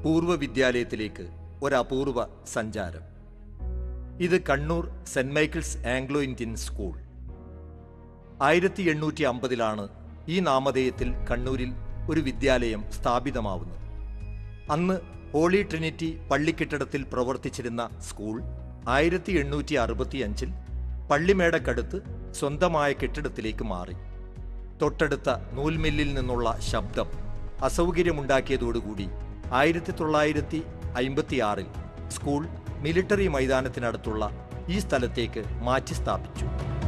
പൂർവ്വ വിദ്യാലയത്തിലേക്ക് ഒരപൂർവ സഞ്ചാരം ഇത് Kannur saint Michael's Anglo Indian school ആയിരത്തി എണ്ണൂറ്റി അമ്പതിലാണ് ഈ നാമധേയത്തിൽ കണ്ണൂരിൽ ഒരു വിദ്യാലയം സ്ഥാപിതമാവുന്നത് അന്ന് ഹോളി ട്രിനിറ്റി പള്ളിക്കെട്ടിടത്തിൽ പ്രവർത്തിച്ചിരുന്ന സ്കൂൾ ആയിരത്തി എണ്ണൂറ്റി അറുപത്തി അഞ്ചിൽ പള്ളിമേടക്കടുത്ത് സ്വന്തമായ കെട്ടിടത്തിലേക്ക് മാറി തൊട്ടടുത്ത നൂൽമില്ലിൽ നിന്നുള്ള ശബ്ദം അസൗകര്യമുണ്ടാക്കിയതോടുകൂടി ആയിരത്തി തൊള്ളായിരത്തി അയിമ്പത്തിയാറിൽ സ്കൂൾ മിലിറ്ററി മൈതാനത്തിനടുത്തുള്ള ഈ സ്ഥലത്തേക്ക് മാറ്റി സ്ഥാപിച്ചു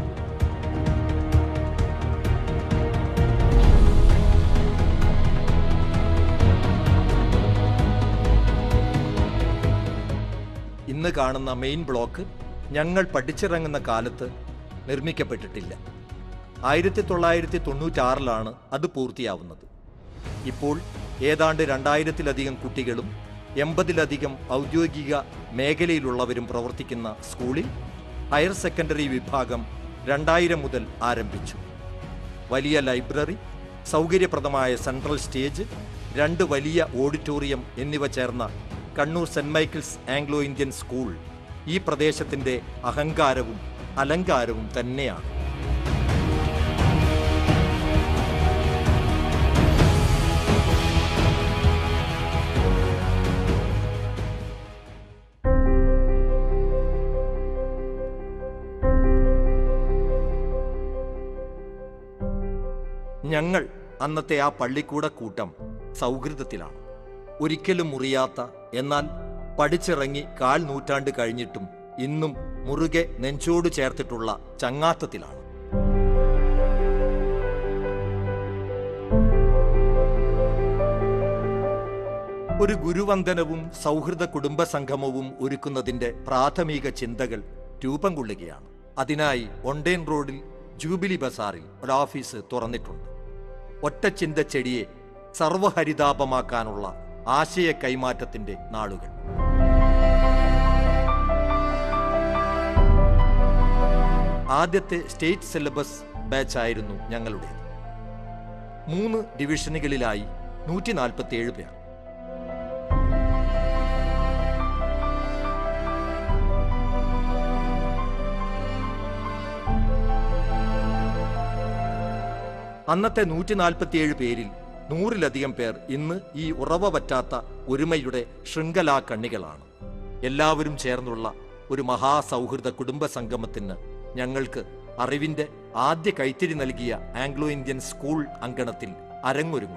ഇന്ന് കാണുന്ന മെയിൻ ബ്ലോക്ക് ഞങ്ങൾ പഠിച്ചിറങ്ങുന്ന കാലത്ത് നിർമ്മിക്കപ്പെട്ടിട്ടില്ല ആയിരത്തി തൊള്ളായിരത്തി തൊണ്ണൂറ്റാറിലാണ് അത് പൂർത്തിയാവുന്നത് ഇപ്പോൾ ഏതാണ്ട് രണ്ടായിരത്തിലധികം കുട്ടികളും എൺപതിലധികം ഔദ്യോഗിക മേഖലയിലുള്ളവരും പ്രവർത്തിക്കുന്ന സ്കൂളിൽ ഹയർ സെക്കൻഡറി വിഭാഗം രണ്ടായിരം മുതൽ ആരംഭിച്ചു വലിയ ലൈബ്രറി സൗകര്യപ്രദമായ സെൻട്രൽ സ്റ്റേജ് രണ്ട് വലിയ ഓഡിറ്റോറിയം എന്നിവ ചേർന്ന Kannur saint Michael's Anglo Indian school ഈ പ്രദേശത്തിന്റെ അഹങ്കാരവും അലങ്കാരവും തന്നെയാണ് ഞങ്ങൾ അന്നത്തെ ആ പള്ളിക്കൂട കൂട്ടം സൗഹൃദത്തിലാണ് ഒരിക്കലും മുറിയാത്ത എന്നാൽ പഠിച്ചിറങ്ങി കാൽ നൂറ്റാണ്ട് കഴിഞ്ഞിട്ടും ഇന്നും മുറുകെ നെഞ്ചോട് ചേർത്തിട്ടുള്ള ചങ്ങാത്തത്തിലാണ് ഒരു ഗുരുവന്ദനവും സൗഹൃദ കുടുംബ സംഗമവും ഒരുക്കുന്നതിന്റെ പ്രാഥമിക ചിന്തകൾ രൂപം കൊള്ളുകയാണ് അതിനായി ഒണ്ടേൻ റോഡിൽ ജൂബിലി ബസാറിൽ ഒരു ഓഫീസ് തുറന്നിട്ടുണ്ട് ഒറ്റച്ചിന്ത ചെടിയെ സർവഹരിതാപമാക്കാനുള്ള ആശയ കൈമാറ്റത്തിന്റെ നാളുകൾ ആദ്യത്തെ സ്റ്റേറ്റ് സിലബസ് ബാച്ചായിരുന്നു ഞങ്ങളുടേത് മൂന്ന് ഡിവിഷനുകളിലായി നൂറ്റി നാൽപ്പത്തിയേഴ് പേർ അന്നത്തെ നൂറ്റി നാൽപ്പത്തിയേഴ് പേരിൽ നൂറിലധികം പേർ ഇന്ന് ഈ ഉറവ പറ്റാത്ത ഒരുമയുടെ ശൃംഖലാ കണ്ണികളാണ് എല്ലാവരും ചേർന്നുള്ള ഒരു മഹാസൗഹൃദ കുടുംബ സംഗമത്തിന് ഞങ്ങൾക്ക് അറിവിന്റെ ആദ്യ കൈത്തിരി നൽകിയ ആംഗ്ലോ ഇന്ത്യൻ സ്കൂൾ അങ്കണത്തിൽ അരങ്ങൊരുങ്ങുന്നു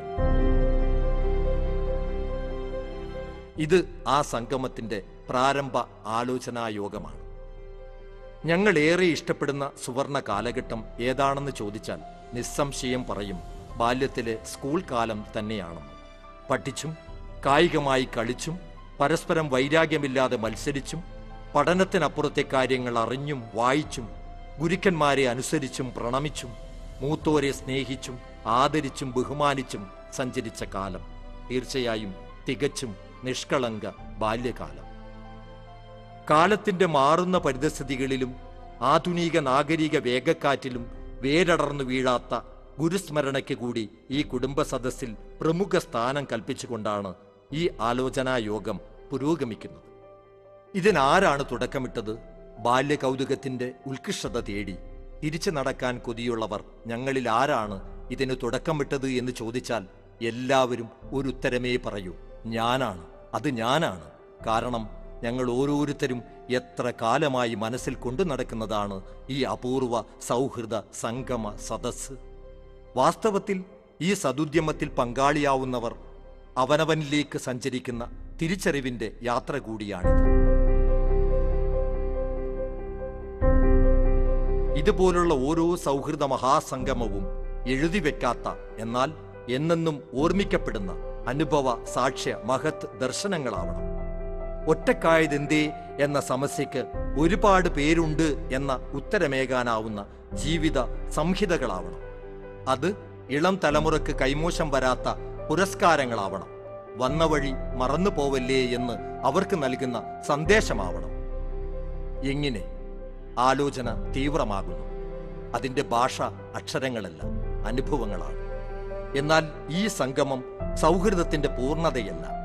ഇത് ആ സംഗമത്തിന്റെ പ്രാരംഭ ആലോചനാ യോഗമാണ് ഞങ്ങൾ ഏറെ ഇഷ്ടപ്പെടുന്ന സുവർണ കാലഘട്ടം ഏതാണെന്ന് ചോദിച്ചാൽ നിസ്സംശയം പറയും ബാല്യത്തിലെ സ്കൂൾ കാലം തന്നെയാണെന്ന് പഠിച്ചും കായികമായി കളിച്ചും പരസ്പരം വൈരാഗ്യമില്ലാതെ മത്സരിച്ചും പഠനത്തിനപ്പുറത്തെ കാര്യങ്ങൾ അറിഞ്ഞും വായിച്ചും ഗുരുക്കന്മാരെ അനുസരിച്ചും പ്രണമിച്ചും മൂത്തോരെ സ്നേഹിച്ചും ആദരിച്ചും ബഹുമാനിച്ചും സഞ്ചരിച്ച കാലം തീർച്ചയായും തികച്ചും നിഷ്കളങ്ക ബാല്യകാലം കാലത്തിന്റെ മാറുന്ന പരിതസ്ഥിതികളിലും ആധുനിക നാഗരിക വേഗക്കാറ്റിലും വേരടർന്നു വീഴാത്ത ഗുരുസ്മരണയ്ക്ക് കൂടി ഈ കുടുംബ സദസ്സിൽ പ്രമുഖ സ്ഥാനം കൽപ്പിച്ചുകൊണ്ടാണ് ഈ ആലോചനാ യോഗം പുരോഗമിക്കുന്നത് ഇതിനാരാണ് തുടക്കമിട്ടത് ബാല്യകൗതുകത്തിന്റെ ഉത്കൃഷ്ടത തേടി തിരിച്ചു നടക്കാൻ കൊതിയുള്ളവർ ഞങ്ങളിൽ ആരാണ് ഇതിന് തുടക്കമിട്ടത് എന്ന് ചോദിച്ചാൽ എല്ലാവരും ഒരു ഉത്തരമേ പറയൂ ഞാനാണ് അത് ഞാനാണ് കാരണം ഞങ്ങൾ ഓരോരുത്തരും എത്ര കാലമായി മനസ്സിൽ കൊണ്ടു നടക്കുന്നതാണ് ഈ അപൂർവ സൗഹൃദ സംഗമ സദസ്സ് വാസ്തവത്തിൽ ഈ സതുദ്യമത്തിൽ പങ്കാളിയാവുന്നവർ അവനവനിലേക്ക് സഞ്ചരിക്കുന്ന തിരിച്ചറിവിന്റെ യാത്ര കൂടിയാണിത് ഇതുപോലുള്ള ഓരോ സൗഹൃദ മഹാസംഗമവും എഴുതി വെക്കാത്ത എന്നാൽ എന്നെന്നും ഓർമ്മിക്കപ്പെടുന്ന അനുഭവ സാക്ഷ്യ മഹത് ദർശനങ്ങളാവണം ഒറ്റക്കായതെന്തേ എന്ന സമസ്യക്ക് ഒരുപാട് പേരുണ്ട് എന്ന ഉത്തരമേകാനാവുന്ന ജീവിത സംഹിതകളാവണം അത് ഇളം തലമുറക്ക് കൈമോശം വരാത്ത പുരസ്കാരങ്ങളാവണം വന്ന വഴി മറന്നു പോവല്ലേ എന്ന് അവർക്ക് നൽകുന്ന സന്ദേശമാവണം എങ്ങനെ ആലോചന തീവ്രമാകുന്നു അതിന്റെ ഭാഷ അക്ഷരങ്ങളല്ല അനുഭവങ്ങളാണ് എന്നാൽ ഈ സംഗമം സൗഹൃദത്തിന്റെ പൂർണ്ണതയല്ല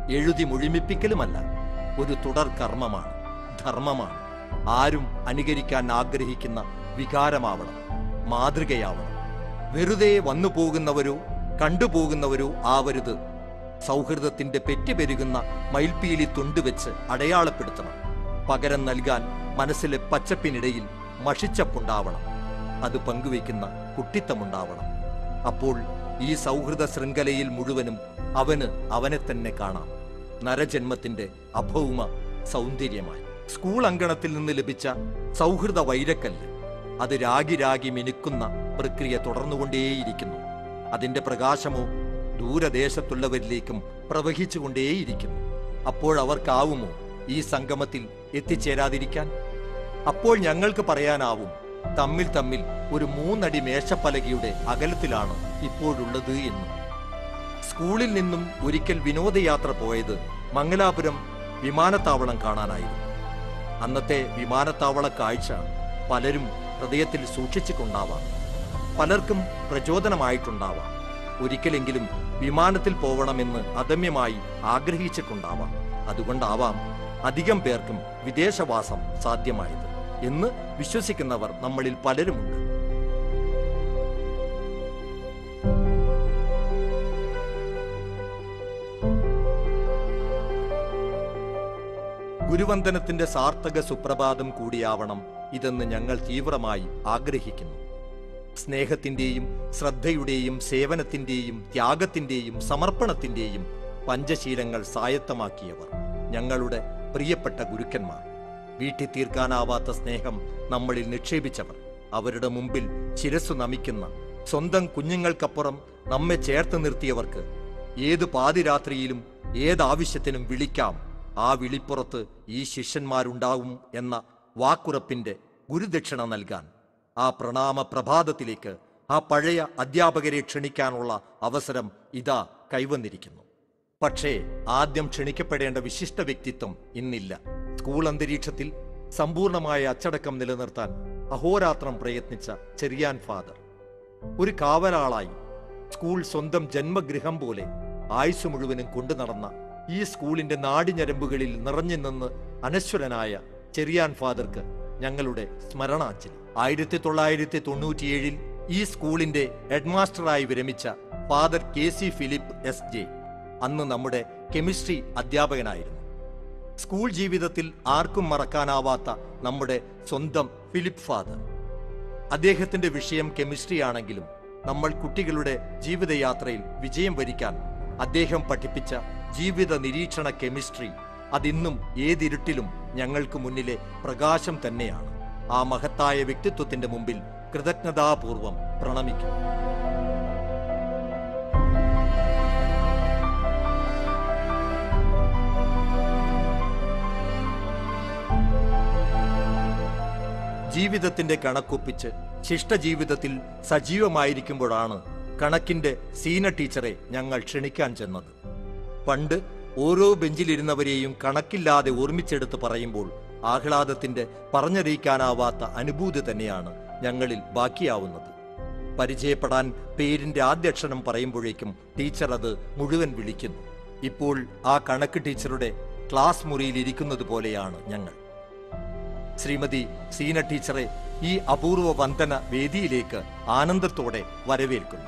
എഴുതി മുഴുമിപ്പിക്കലുമല്ല ഒരു തുടർ കർമ്മമാണ് ധർമ്മമാണ് ആരും അനുകരിക്കാൻ ആഗ്രഹിക്കുന്ന വികാരമാവണം മാതൃകയാവണം വെറുതെ വന്നു പോകുന്നവരോ കണ്ടുപോകുന്നവരോ ആവരുത് സൗഹൃദത്തിന്റെ പെറ്റുപെരുകുന്ന മയിൽപ്പീലി തുണ്ടുവെച്ച് അടയാളപ്പെടുത്തണം പകരം നൽകാൻ മനസ്സിലെ പച്ചപ്പിനിടയിൽ മഷിച്ചപ്പുണ്ടാവണം അത് പങ്കുവയ്ക്കുന്ന കുട്ടിത്തമുണ്ടാവണം അപ്പോൾ ഈ സൗഹൃദ ശൃംഖലയിൽ മുഴുവനും അവന് അവനെ തന്നെ കാണാം നരജന്മത്തിന്റെ അഭൗമ സൗന്ദര്യമായി സ്കൂൾ അങ്കണത്തിൽ നിന്ന് ലഭിച്ച സൗഹൃദ വൈരക്കല്ല് അത് രാഗി രാഗി മിനുക്കുന്ന പ്രക്രിയ തുടർന്നുകൊണ്ടേയിരിക്കുന്നു അതിന്റെ പ്രകാശമോ ദൂരദേശത്തുള്ളവരിലേക്കും പ്രവഹിച്ചുകൊണ്ടേയിരിക്കുന്നു അപ്പോഴവർക്കാവുമോ ഈ സംഗമത്തിൽ എത്തിച്ചേരാതിരിക്കാൻ അപ്പോൾ ഞങ്ങൾക്ക് പറയാനാവും തമ്മിൽ തമ്മിൽ ഒരു മൂന്നടി മേശപ്പലകയുടെ അകലത്തിലാണ് ഇപ്പോഴുള്ളത് എന്ന് സ്കൂളിൽ നിന്നും ഒരിക്കൽ വിനോദയാത്ര പോയത് മംഗലാപുരം വിമാനത്താവളം കാണാനായിരുന്നു അന്നത്തെ വിമാനത്താവള കാഴ്ച പലരും ഹൃദയത്തിൽ സൂക്ഷിച്ചിട്ടുണ്ടാവാം പലർക്കും പ്രചോദനമായിട്ടുണ്ടാവാം ഒരിക്കലെങ്കിലും വിമാനത്തിൽ പോവണമെന്ന് അദമ്യമായി ആഗ്രഹിച്ചിട്ടുണ്ടാവാം അതുകൊണ്ടാവാം അധികം പേർക്കും വിദേശവാസം സാധ്യമായത് എന്ന് വിശ്വസിക്കുന്നവർ നമ്മളിൽ പലരുമുണ്ട് ഗുരുവന്ദനത്തിന്റെ സാർത്ഥക സുപ്രഭാതം കൂടിയാവണം ഇതെന്ന് ഞങ്ങൾ തീവ്രമായി ആഗ്രഹിക്കുന്നു സ്നേഹത്തിന്റെയും ശ്രദ്ധയുടെയും സേവനത്തിന്റെയും ത്യാഗത്തിന്റെയും സമർപ്പണത്തിന്റെയും പഞ്ചശീലങ്ങൾ സായത്തമാക്കിയവർ ഞങ്ങളുടെ പ്രിയപ്പെട്ട ഗുരുക്കന്മാർ വീട്ടി തീർക്കാനാവാത്ത സ്നേഹം നമ്മളിൽ നിക്ഷേപിച്ചവർ അവരുടെ മുമ്പിൽ ശിരസ്സു നമിക്കുന്ന സ്വന്തം കുഞ്ഞുങ്ങൾക്കപ്പുറം നമ്മെ ചേർത്ത് നിർത്തിയവർക്ക് ഏത് പാതിരാത്രിയിലും ഏതാവശ്യത്തിനും വിളിക്കാം ആ വിളിപ്പുറത്ത് ഈ ശിഷ്യന്മാരുണ്ടാവും എന്ന വാക്കുറപ്പിന്റെ ഗുരുദക്ഷിണ നൽകാൻ ആ പ്രണാമ പ്രഭാതത്തിലേക്ക് ആ പഴയ അധ്യാപകരെ ക്ഷണിക്കാനുള്ള അവസരം ഇതാ കൈവന്നിരിക്കുന്നു പക്ഷേ ആദ്യം ക്ഷണിക്കപ്പെടേണ്ട വിശിഷ്ട വ്യക്തിത്വം ഇന്നില്ല സ്കൂൾ അന്തരീക്ഷത്തിൽ സമ്പൂർണമായ അച്ചടക്കം നിലനിർത്താൻ അഹോരാത്രം പ്രയത്നിച്ച ചെറിയാൻ ഫാദർ ഒരു കാവലാളായി സ്കൂൾ സ്വന്തം ജന്മഗൃഹം പോലെ ആയുസ് മുഴുവനും കൊണ്ടു നടന്ന ഈ സ്കൂളിന്റെ നാടിഞ്ഞരമ്പുകളിൽ നിറഞ്ഞു നിന്ന് അനശ്വരനായ ചെറിയാൻ ഫാദർക്ക് ഞങ്ങളുടെ സ്മരണാഞ്ജലി ആയിരത്തി തൊള്ളായിരത്തി തൊണ്ണൂറ്റിയേഴിൽ ഈ സ്കൂളിന്റെ ഹെഡ്മാസ്റ്ററായി വിരമിച്ച father K C Philip S J അന്ന് നമ്മുടെ കെമിസ്ട്രി അധ്യാപകനായിരുന്നു സ്കൂൾ ജീവിതത്തിൽ ആർക്കും മറക്കാനാവാത്ത നമ്മുടെ സ്വന്തം ഫിലിപ്പ് ഫാദർ അദ്ദേഹത്തിന്റെ വിഷയം കെമിസ്ട്രി ആണെങ്കിലും നമ്മൾ കുട്ടികളുടെ ജീവിതയാത്രയിൽ വിജയം വരിക്കാൻ അദ്ദേഹം പഠിപ്പിച്ച ജീവിത നിരീക്ഷണ കെമിസ്ട്രി അതിന്നും ഏതിരുട്ടിലും ഞങ്ങൾക്ക് മുന്നിലെ പ്രകാശം തന്നെയാണ് ആ മഹത്തായ വ്യക്തിത്വത്തിന്റെ മുമ്പിൽ കൃതജ്ഞതാപൂർവം പ്രണമിക്കും ജീവിതത്തിന്റെ കണക്കൊപ്പിച്ച് ശിഷ്ടജീവിതത്തിൽ സജീവമായിരിക്കുമ്പോഴാണ് കണക്കിന്റെ സീന ടീച്ചറെ ഞങ്ങൾ ക്ഷണിക്കാൻ ചെന്നത് പണ്ട് ഓരോ ബെഞ്ചിലിരുന്നവരെയും കണക്കില്ലാതെ ഓർമ്മിച്ചെടുത്ത് പറയുമ്പോൾ ആഹ്ലാദത്തിന്റെ പറഞ്ഞറിയിക്കാനാവാത്ത അനുഭൂതി തന്നെയാണ് ഞങ്ങളിൽ ബാക്കിയാവുന്നത് പരിചയപ്പെടാൻ പേരിന്റെ ആദ്യക്ഷരം പറയുമ്പോഴേക്കും ടീച്ചർ അത് മുഴുവൻ വിളിക്കുന്നു ഇപ്പോൾ ആ കണക്ക് ടീച്ചറുടെ ക്ലാസ് മുറിയിൽ ഇരിക്കുന്നത് പോലെയാണ് ഞങ്ങൾ ശ്രീമതി സീന ടീച്ചറെ ഈ അപൂർവ വന്ദന വേദിയിലേക്ക് ആനന്ദത്തോടെ വരവേൽക്കുന്നു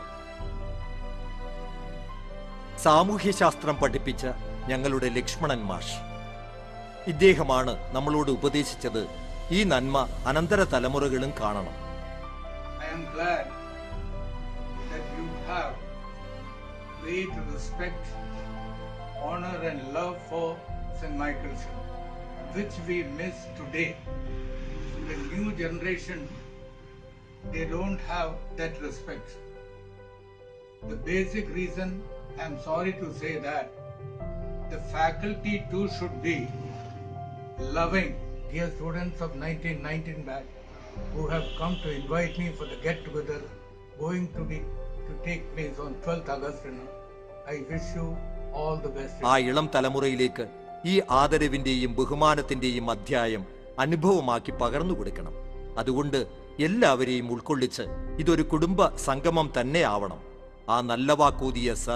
സാമൂഹ്യശാസ്ത്രം പഠിപ്പിച്ച ഞങ്ങളുടെ ലക്ഷ്മണൻ മാഷ് ഇദ്ദേഹമാണ് നമ്മളോട് ഉപദേശിച്ചത് ഈ നന്മ അനന്തര തലമുറകളും കാണണം I am glad that you have way to respect, honor, and love for St. Michael's, which we miss today. The new generation, they don't have that respect. The basic reason, I'm sorry to say that, the faculty too should be loving. Dear students of 1919 batch who have come to invite me for the get together going to be to take place on 12th August, you know, I wish you all the best. ആ ഇളം തലമുറയിലേക്ക് ഈ ആദരവിന്റെയും ബഹുമാനത്തിന്റെയും അധ്യായം അനുഭവമാക്കി പകർന്നു കൊടുക്കണം അതുകൊണ്ട് എല്ലാവരെയും ഉൾക്കൊള്ളിച്ച് ഇതൊരു കുടുംബ സംഗമം തന്നെ ആവണം ആ നല്ല വാക്കൂതിയ സർ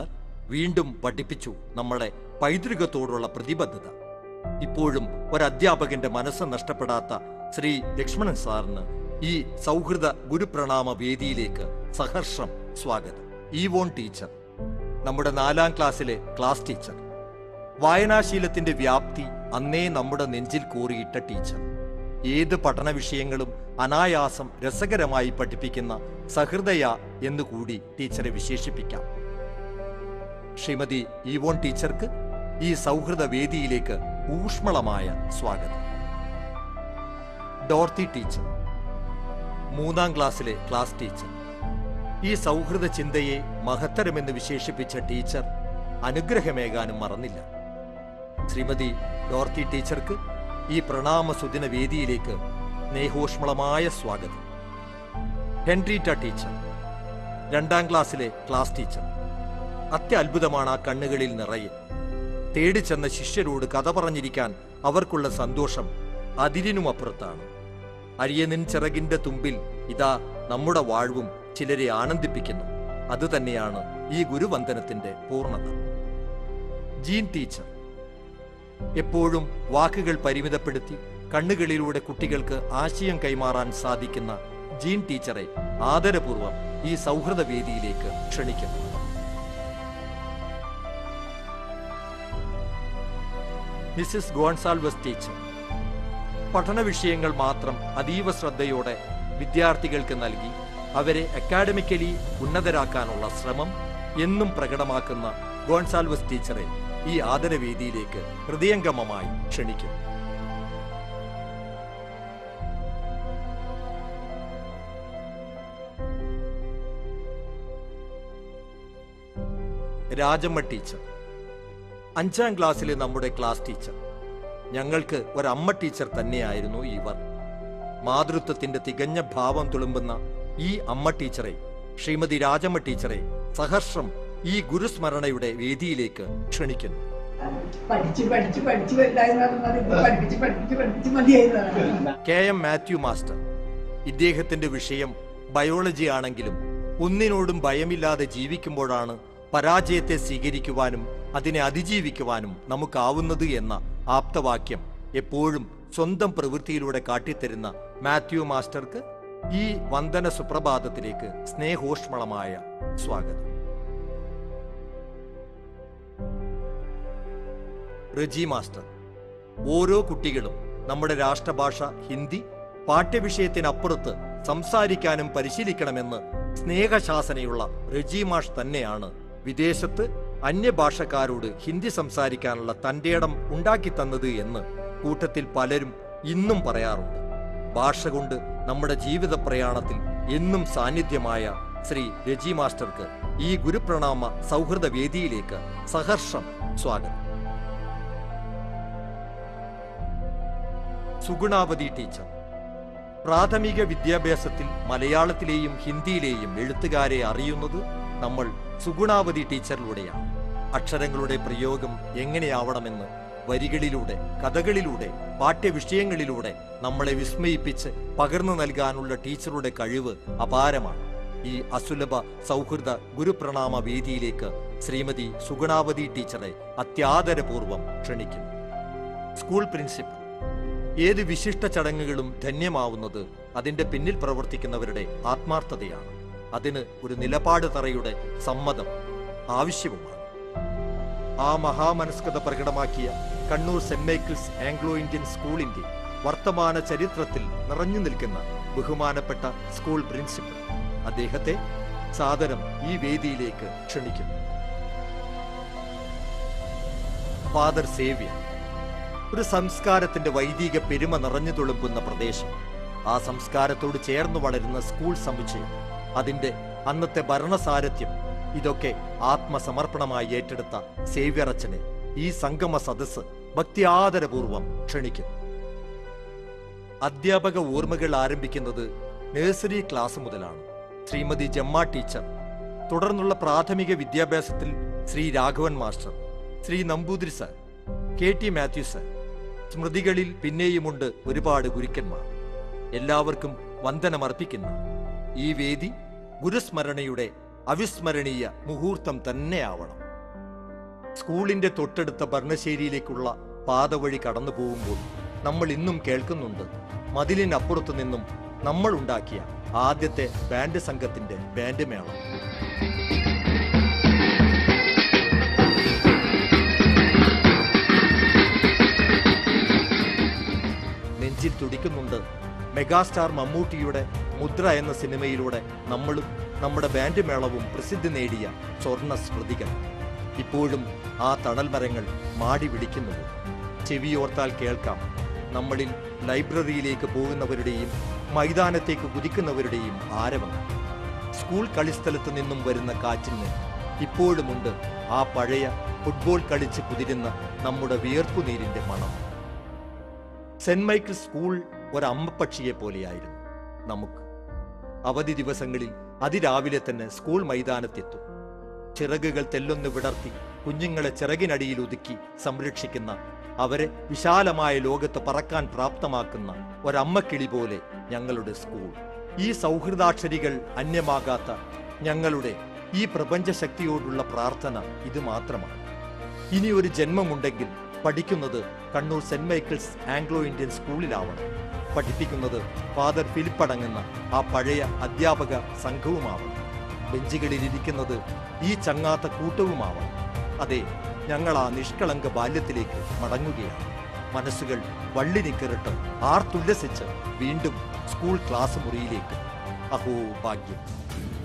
വീണ്ടും പഠിപ്പിച്ചു നമ്മളെ പൈതൃകത്തോടുള്ള പ്രതിബദ്ധത ഇപ്പോഴും ഒരധ്യാപകന്റെ മനസ്സ് നഷ്ടപ്പെടാത്ത ശ്രീ ലക്ഷ്മണൻ സാറിന് ഈ സൗഹൃദ ഗുരുപ്രണാമ വേദിയിലേക്ക് സഹർഷം സ്വാഗതം ഈവോൺ ടീച്ചർ നമ്മുടെ നാലാം ക്ലാസ്സിലെ ക്ലാസ് ടീച്ചർ വായനാശീലത്തിന്റെ വ്യാപ്തി അന്നേ നമ്മുടെ നെഞ്ചിൽ കോറിയിട്ട ടീച്ചർ ഏത് പഠന വിഷയങ്ങളും അനായാസം രസകരമായി പഠിപ്പിക്കുന്ന സഹൃദയ എന്നുകൂടി ടീച്ചറെ വിശേഷിപ്പിക്കാം ശ്രീമതി ഈവോൺ ടീച്ചർക്ക് ഈ സൗഹൃദ വേദിയിലേക്ക് ഊഷ്മളമായ സ്വാഗതം ഡോർത്തി ടീച്ചർ മൂന്നാം ക്ലാസ്സിലെ ക്ലാസ് ടീച്ചർ ഈ സൗഹൃദ ചിന്തയെ മഹത്തരമെന്ന് വിശേഷിപ്പിച്ച ടീച്ചർ അനുഗ്രഹമേകാനും മറന്നില്ല ശ്രീമതി ഡോർത്തി ടീച്ചർക്ക് ഈ പ്രണാമ സുദിന വേദിയിലേക്ക് സ്നേഹോഷ്മളമായ സ്വാഗതം ഹെൻറീറ്റ ടീച്ചർ രണ്ടാം ക്ലാസ്സിലെ ക്ലാസ് ടീച്ചർ അത്യത്ഭുതമാണ് ആ കണ്ണുകളിൽ നിറയെ തേടിച്ചെന്ന ശിഷ്യരോട് കഥ പറഞ്ഞിരിക്കാൻ അവർക്കുള്ള സന്തോഷം അതിരിനുമപ്പുറത്താണ് അരിയനിൻ ചിറകിന്റെ തുമ്പിൽ ഇതാ നമ്മുടെ വാഴ്വും ചിലരെ ആനന്ദിപ്പിക്കുന്നു അതുതന്നെയാണ് ഈ ഗുരുവന്ദനത്തിന്റെ പൂർണ്ണത ജീൻ ടീച്ചർ എപ്പോഴും വാക്കുകൾ പരിമിതപ്പെടുത്തി കണ്ണുകളിലൂടെ കുട്ടികൾക്ക് ആശയം കൈമാറാൻ സാധിക്കുന്ന ജീൻ ടീച്ചറെ ആദരപൂർവ്വം ഈ സൗഹൃദ വേദിയിലേക്ക് ക്ഷണിക്കുന്നു മിസ്സിസ് ഗോൺസാൽവസ് ടീച്ചർ പഠന വിഷയങ്ങൾ മാത്രം അതീവ ശ്രദ്ധയോടെ വിദ്യാർത്ഥികൾക്ക് നൽകി അവരെ അക്കാഡമിക്കലി ഉന്നതരാക്കാനുള്ള ശ്രമം എന്നും പ്രകടമാക്കുന്ന ഗോൺസാൽവസ് ടീച്ചറെ ഈ ആദരവേദിയിലേക്ക് ഹൃദയംഗമമായി ക്ഷണിക്കുന്നു രാജമ്മ ടീച്ചർ അഞ്ചാം ക്ലാസ്സിലെ നമ്മുടെ ക്ലാസ് ടീച്ചർ ഞങ്ങൾക്ക് ഒരമ്മ ടീച്ചർ തന്നെയായിരുന്നു ഇവർ മാതൃത്വത്തിന്റെ തികഞ്ഞ ഭാവം തുളുമ്പുന്ന ഈ അമ്മ ടീച്ചറെ ശ്രീമതി രാജമ്മ ടീച്ചറെ സഹർഷം ഈ ഗുരുസ്മരണയുടെ വേദിയിലേക്ക് ക്ഷണിക്കുന്നു പഠിച്ച് പഠിച്ച് പഠിച്ച് വലുതായെന്ന് പറഞ്ഞാൽ ഇപ്പൊ പഠിപ്പിച്ച് പഠിപ്പിച്ച് പഠിപ്പിച്ച് മതിയായതാണ് കെ എം മാത്യു മാസ്റ്റർ ഇദ്ദേഹത്തിന്റെ വിഷയം ബയോളജി ആണെങ്കിലും ഒന്നിനോടും ഭയമില്ലാതെ ജീവിക്കുമ്പോഴാണ് പരാജയത്തെ സ്വീകരിക്കുവാനും അതിനെ അതിജീവിക്കുവാനും നമുക്കാവുന്നത് എന്ന ആപ്തവാക്യം എപ്പോഴും സ്വന്തം പ്രവൃത്തിയിലൂടെ കാട്ടിത്തരുന്ന മാത്യു മാസ്റ്റർക്ക് ഈ വന്ദന സുപ്രഭാതത്തിലേക്ക് സ്നേഹോഷ്മളമായ സ്വാഗതം റജി മാസ്റ്റർ ഓരോ കുട്ടികളും നമ്മുടെ രാഷ്ട്രഭാഷ ഹിന്ദി പാഠ്യവിഷയത്തിനപ്പുറത്ത് സംസാരിക്കാനും പരിശീലിക്കണമെന്ന് സ്നേഹശാസനയുള്ള റജി മാഷ് തന്നെയാണ് വിദേശത്ത് അന്യഭാഷക്കാരോട് ഹിന്ദി സംസാരിക്കാനുള്ള തന്റെ ഇടം ഉണ്ടാക്കി തന്നത് എന്ന് കൂട്ടത്തിൽ പലരും ഇന്നും പറയാറുണ്ട് ഭാഷ കൊണ്ട് നമ്മുടെ ജീവിത പ്രയാണത്തിൽ എന്നും സാന്നിധ്യമായ ശ്രീ രജി മാസ്റ്റർക്ക് ഈ ഗുരുപ്രണാമ സൗഹൃദ വേദിയിലേക്ക് സഹർഷം സ്വാഗതം സുഗുണാവതി ടീച്ചർ പ്രാഥമിക വിദ്യാഭ്യാസത്തിൽ മലയാളത്തിലെയും ഹിന്ദിയിലെയും എഴുത്തുകാരെ അറിയുന്നത് നമ്മൾ സുഗുണാവതി ടീച്ചറിലൂടെയാണ് അക്ഷരങ്ങളുടെ പ്രയോഗം എങ്ങനെയാവണമെന്ന് വരികളിലൂടെ കഥകളിലൂടെ പാഠ്യവിഷയങ്ങളിലൂടെ നമ്മളെ വിസ്മയിപ്പിച്ച് പകർന്നു നൽകാനുള്ള ടീച്ചറുടെ കഴിവ് അപാരമാണ് ഈ അസുലഭ സൗഹൃദ ഗുരുപ്രണാമ വേദിയിലേക്ക് ശ്രീമതി സുഗുണാവതി ടീച്ചറെ അത്യാദരപൂർവം ക്ഷണിക്കുന്നു സ്കൂൾ പ്രിൻസിപ്പൽ ഏത് വിശിഷ്ട ചടങ്ങുകളും ധന്യമാവുന്നത് അതിന്റെ പിന്നിൽ പ്രവർത്തിക്കുന്നവരുടെ ആത്മാർത്ഥതയാണ് അതിന് ഒരു നിലപാട് തറയുടെ സമ്മതം ആവശ്യവുമാണ് ആ മഹാമനസ്കത പ്രകടമാക്കിയ Kannur saint Michael's Anglo Indian സ്കൂളിന്റെ വർത്തമാന ചരിത്രത്തിൽ നിറഞ്ഞു നിൽക്കുന്ന ബഹുമാനപ്പെട്ട സ്കൂൾ പ്രിൻസിപ്പൽ അദ്ദേഹത്തെ സാദരം ഈ വേദിയിലേക്ക് ക്ഷണിക്കുന്നു ഫാദർ സേവ്യർ ഒരു സംസ്കാരത്തിന്റെ വൈദിക പെരുമ നിറഞ്ഞു തുളുമ്പുന്ന പ്രദേശം ആ സംസ്കാരത്തോട് ചേർന്ന് വളരുന്ന സ്കൂൾ സമുച്ചയം അതിന്റെ അന്നത്തെ ഭരണസാരഥ്യം ഇതൊക്കെ ആത്മസമർപ്പണമായി ഏറ്റെടുത്ത സേവ്യറച്ചനെ ഈ സംഗമ സദസ്സ് ഭക്തിയാദരപൂർവം ക്ഷണിക്കുന്നു അധ്യാപക ഓർമ്മകൾ ആരംഭിക്കുന്നത് നഴ്സറി ക്ലാസ് മുതലാണ് ശ്രീമതി ജമ്മ ടീച്ചർ തുടർന്നുള്ള പ്രാഥമിക വിദ്യാഭ്യാസത്തിൽ Shri Raghavan master Shri Namboothiri sir K T Mathew sir സ്മൃതികളിൽ പിന്നെയുമുണ്ട് ഒരുപാട് ഗുരുക്കന്മാർ എല്ലാവർക്കും വന്ദനമർപ്പിക്കുന്ന ഈ വേദി ഗുരുസ്മരണയുടെ അവിസ്മരണീയ മുഹൂർത്തം തന്നെയാവണം സ്കൂളിന്റെ തൊട്ടടുത്ത ഭരണശ്ശേരിയിലേക്കുള്ള പാത വഴി കടന്നു പോകുമ്പോൾ നമ്മൾ ഇന്നും കേൾക്കുന്നുണ്ട് മതിലിനപ്പുറത്തു നിന്നും നമ്മൾ ഉണ്ടാക്കിയ ആദ്യത്തെ ബാൻഡ് സംഘത്തിന്റെ ബാൻഡ് മേളം നെഞ്ചിൽ തുടിക്കുന്നുണ്ട് മെഗാസ്റ്റാർ മമ്മൂട്ടിയുടെ മുദ്ര എന്ന സിനിമയിലൂടെ നമ്മളും നമ്മുടെ ബാൻഡ് മേളവും പ്രസിദ്ധി നേടിയ സ്വർണ്ണ സ്മൃതികൾ ഇപ്പോഴും ആ തണൽ മരങ്ങൾ മാടി പിടിക്കുന്നുണ്ട് ചെവിയോർത്താൽ കേൾക്കാം നമ്മളിൽ ലൈബ്രറിയിലേക്ക് പോകുന്നവരുടെയും മൈതാനത്തേക്ക് കുതിക്കുന്നവരുടെയും ആരവങ്ങൾ സ്കൂൾ കളിസ്ഥലത്ത് നിന്നും വരുന്ന കാറ്റിന് ഇപ്പോഴുമുണ്ട് ആ പഴയ ഫുട്ബോൾ കളിച്ച് കുതിരുന്ന നമ്മുടെ വിയർപ്പുനീരിന്റെ മണം സെന്റ് മൈക്കിൾ സ്കൂൾ ഒരമ്മപ്പക്ഷിയെ പോലെയായിരുന്നു നമുക്ക് അവധി ദിവസങ്ങളിൽ അതിരാവിലെ തന്നെ സ്കൂൾ മൈതാനത്തെത്തും ചിറകുകൾ തെല്ലൊന്ന് വിടർത്തി കുഞ്ഞുങ്ങളെ ചിറകിനടിയിൽ ഒതുക്കി സംരക്ഷിക്കുന്ന അവരെ വിശാലമായ ലോകത്ത് പറക്കാൻ പ്രാപ്തമാക്കുന്ന ഒരമ്മക്കിളി പോലെ ഞങ്ങളുടെ സ്കൂൾ ഈ സൗഹൃദാക്ഷരികൾ അന്യമാകാത്ത ഞങ്ങളുടെ ഈ പ്രപഞ്ചശക്തിയോടുള്ള പ്രാർത്ഥന ഇത് മാത്രമാണ് ഇനി ഒരു ജന്മമുണ്ടെങ്കിൽ പഠിക്കുന്നത് Kannur saint Michael's Anglo Indian സ്കൂളിലാവണം പഠിപ്പിക്കുന്നത് ഫാദർ ഫിലിപ്പ് അടങ്ങുന്ന ആ പഴയ അധ്യാപക സംഘവുമാവണം ബെഞ്ചുകളിൽ ഇരിക്കുന്നത് ഈ ചങ്ങാത്ത കൂട്ടവുമാവണം അതെ ഞങ്ങൾ ആ നിഷ്കളങ്ക ബാല്യത്തിലേക്ക് മടങ്ങുകയാണ് മനസ്സുകൾ വള്ളി നിക്കറിട്ട് ആർത്തുല്ലസിച്ച് വീണ്ടും സ്കൂൾ ക്ലാസ് മുറിയിലേക്ക് അഹോ ഭാഗ്യം